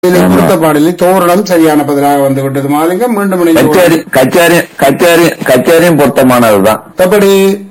இதில் கொடுத்த பாடலில் தோரணம் சரியான பதிலாக வந்து விட்டது மாலிங்கம் மீண்டும் இணைந்து கச்சேரி கச்சேரி கச்சேரி கச்சேரியும் பொருத்தமானதுதான் எப்படி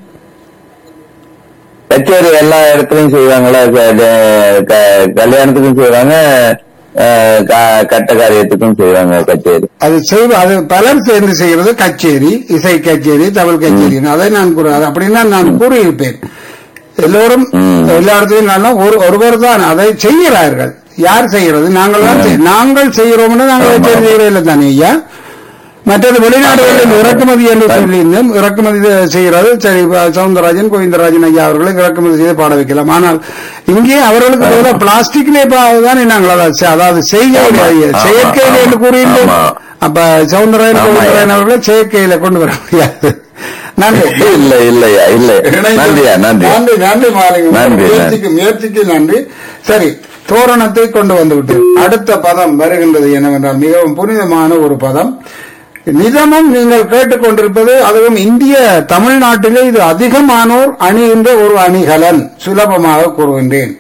கச்சேரி எல்லா இடத்துலயும் செய்வாங்களா க- க- க- கல்யாணத்துக்கும் செய்வாங்க அஹ், க- கட்ட காரியத்துக்கும் செய்வாங்க கச்சேரி அது செய்வ அது பலர் சேர்ந்து செய்கிறது கச்சேரி இசை கச்சேரி தமிழ் கச்சேரி அதை நான் கூற அது அப்படின்னா நான் கூறியிருப்பேன் எல்லோரும் ம். எல்லா இடத்துலையும் நல்லா ஒரு ஒருவர் தான் அதை செய்கிறார்கள் யார் செய்கிறது நாங்கள் தான் செய்- நாங்கள் செய்கிறோம்னா நாங்கள் ஆமா. கச்சேரி செய்கிறதில்லை தானே ஐயா மற்றது வெளிநாடுகளில் இறக்குமதி என்று சொல்லியிருந்தேன் இறக்குமதி செய்கிறது சரி இப்ப சவுந்தரராஜன் கோவிந்தராஜன் ஐயா அவர்களை இறக்குமதி செய்து பாட வைக்கலாம் ஆனால் இங்கே அவர்களுக்கு பதிலா பிளாஸ்டிக்லே தான் நாங்கள் அதை செ- அதாவது செய்ய முடியாது ஆமா, செயற்கையில் என்று ஆமா. கூறியிருந்தோம் ஆமா. அப்ப சவுந்தரராஜன் ஆமா, கோவிந்தராஜன் அவர்களை செயற்கையில கொண்டு வர முடியாது நன்றி இல்ல இல்லையா இல்ல நன்றியா நன்றி நன்றி நன்றி மாலிங்க நன்றி, முயற்சிக்கு முயற்சிக்கு நன்றி சரி தோரணத்தை கொண்டு வந்து விட்டேன் அடுத்த பதம் வருகின்றது என்னவென்றால் மிகவும் புனிதமான ஒரு பதம் நிதமும் நீங்கள் கேட்டுக்கொண்டிருப்பது அதுவும் இந்திய தமிழ்நாட்டிலே இது அதிகமானோர் அணிகின்ற ஒரு அணிகலன் சுலபமாக கூறுகின்றேன்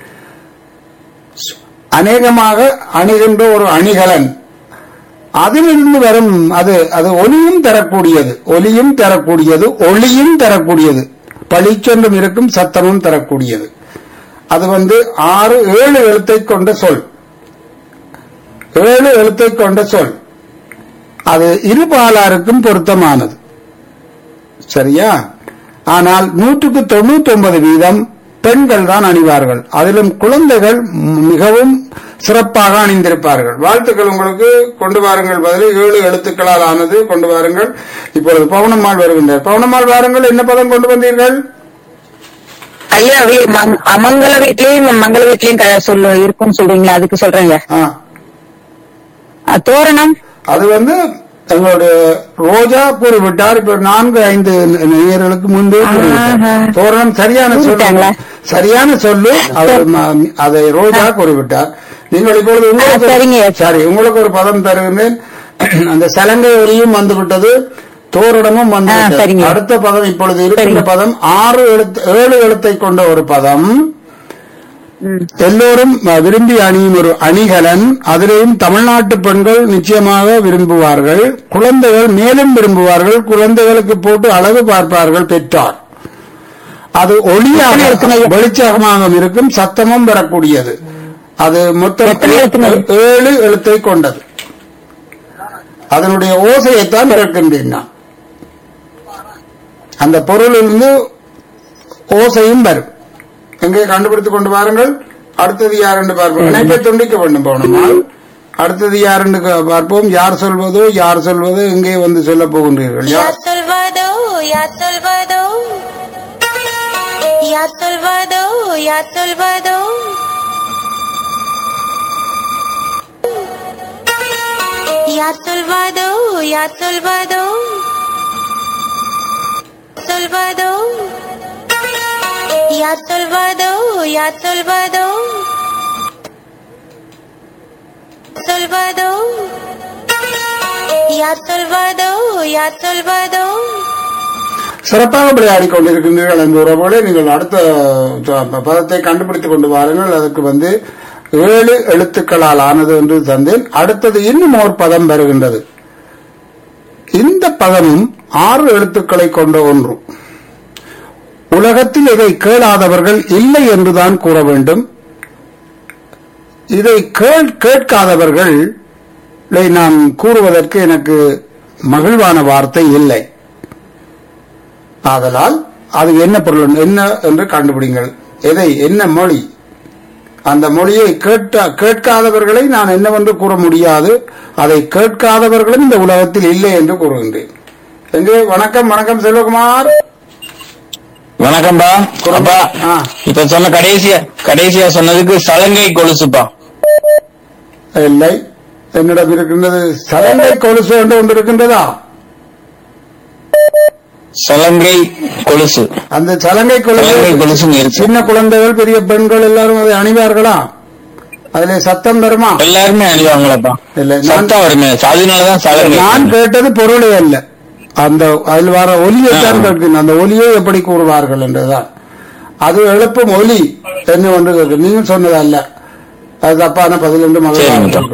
அநேகமாக அணிகின்ற ஒரு அணிகலன் அதிலிருந்து வரும் அது அது ஒலியும் தரக்கூடியது ஒலியும் தரக்கூடியது ஒளியும் தரக்கூடியது பளிச்சொன்றும் இருக்கும் சத்தமும் தரக்கூடியது அது வந்து ஆறு ஏழு எழுத்தை கொண்ட சொல் ஏழு எழுத்தை கொண்ட சொல் அது இருபாலாருக்கும் பொருத்தமானது சரியா ஆனால் நூற்றுக்கு தொண்ணூத்தி ஒன்பது வீதம் பெண்கள் தான் அணிவார்கள் அதிலும் குழந்தைகள் ம், மிகவும் சிறப்பாக அணிந்திருப்பார்கள் வாழ்த்துக்கள் உங்களுக்கு கொண்டு வாருங்கள் பதில் ஏழு எழுத்துக்களால் ஆனது கொண்டு வாருங்கள் இப்பொழுது பவுனம்மாள் வருகின்றார் பவுனம்மாள் வாருங்கள் என்ன பதம் கொண்டு வந்தீர்கள் ஐயா வீ- மங்- மங்கள வீட்லயும் மங்கள வீட்லயும் க- சொல்லு இருக்கும்னு சொல்றீங்களா அதுக்கு சொல்றேங்க ஆ, அஹ், தோரணம் அது வந்து எங்களுடைய ரோஜா கூறிவிட்டார் இப்ப நான்கு ஐந்து நேயர்களுக்கு முன்பே கூறிவிட்டார் ஆஹா. தோரணம் சரியான சொல்லு கூறிட்டாங்களா? சரியான சொல்லு அவர் ம- அதை ரோஜா கூறிவிட்டார் நீங்கள் இப்பொழுது உங்களுக்கு ஆ, சரிங்க. சரி உங்களுக்கு ஒரு பதம் தருகின்றேன் அந்த சலங்கை ஒலியும் வந்து விட்டது தோரணமும் வந்து ஆ, விட்டது. சரிங்க. அடுத்த பதம் இப்பொழுது இருக்கின்ற சரிங்க. பதம் ஆறு எழுத்து ஏழு எழுத்தை கொண்ட ஒரு பதம் ம். எல்லோரும் அஹ், விரும்பி அணியும் ஒரு அணிகலன் அதிலேயும் தமிழ்நாட்டு பெண்கள் நிச்சயமாக விரும்புவார்கள் குழந்தைகள் மேலும் விரும்புவார்கள் குழந்தைகளுக்கு போட்டு அழகு பார்ப்பார்கள் பெற்றார் அது ஒளியாக எத்தனை இருக்குங்க ஐயா? வெளிச்சகமாக இருக்கும் சத்தமும் பெறக்கூடியது அது மொத்தம் எத்தனை இருக்குங்க? ஏழு எழுத்தை கொண்டது அதனுடைய ஓசையைத்தான் இருக்கின்றேன் நான் அந்த பொருளிலிருந்து ஓசையும் வரும் எங்கே கண்டுபிடித்துக் கொண்டு வாருங்கள் அடுத்தது யார் என்று பார்ப்போம் இணைப்பை துண்டிக்க வேண்டும் போனோமால் அடுத்தது யார் என்று க- பார்ப்போம் யார் சொல்வதோ யார் சொல்வதோ எங்கே வந்து சொல்ல போகின்றீர்கள் Ya யார் Salvador, Ya Salvador. Ya Salvador, Ya Salvador. Ya Salvador, Ya Salvador. Salvador. Ya Salvador, Ya Salvador. Salvador. Ya Salvador, Ya Salvador. சிறப்பாக விளையாடி கொண்டிருக்கின்றீர்கள் என்ற உறவோடு நீங்கள் அடுத்த ச- பதத்தை கண்டுபிடித்துக் கொண்டு வாருங்கள் அதற்கு வந்து ஏழு எழுத்துக்களால் ஆனது என்று தந்தேன் அடுத்தது இன்னும் ஒரு பதம் வருகின்றது இந்த பதமும் ஆறு எழுத்துக்களை கொண்ட ஒன்று உலகத்தில் இதை கேளாதவர்கள் இல்லை என்றுதான் கூற வேண்டும் இதை கேள் கேட்காதவர்கள் நான் கூறுவதற்கு எனக்கு மகிழ்வான வார்த்தை இல்லை ஆதலால் அது என்ன பொருள் என்ன என்று கண்டுபிடிங்கள் எதை என்ன மொழி அந்த மொழியை கேட்ட கேட்காதவர்களை நான் என்னவென்று கூற முடியாது அதை கேட்காதவர்களும் இந்த உலகத்தில் இல்லை என்று கூறுகின்றேன் எங்கே வணக்கம் வணக்கம் செல்வகுமார் வணக்கம்பா அப்பா ஆ. இப்ப சொன்ன கடைசியா கடைசியா சொன்னதுக்கு சலங்கை கொலுசுப்பா இல்லை என்னிடம் இருக்கின்றது சலங்கை கொலுசு என்று ஒன்று இருக்கின்றதா சலங்கை கொலுசு அந்த சலங்கை கொலுசு சலங்கை கொலுசுங்க இருக்கு சின்ன குழந்தைகள் பெரிய பெண்கள் எல்லாரும் அதை அணிவார்களா அதிலே சத்தம் வருமா எல்லாருமே அணிவாங்களப்பா இல்லை நான் சத்தம் வருமே அதனாலதான் சலங்கை நான் கேட்டது பொருளே அல்ல அந்த அதில் வர ஒலியை தான் கேட்கிறேன் அந்த ஒலியை எப்படி கூறுவார்கள் என்றுதான் அது எழுப்பும் ஒலி என்ன ஒன்று கேட்கு நீங்க சொன்னது அல்ல அது தப்பான பதில் என்று சரிங்க. மகள்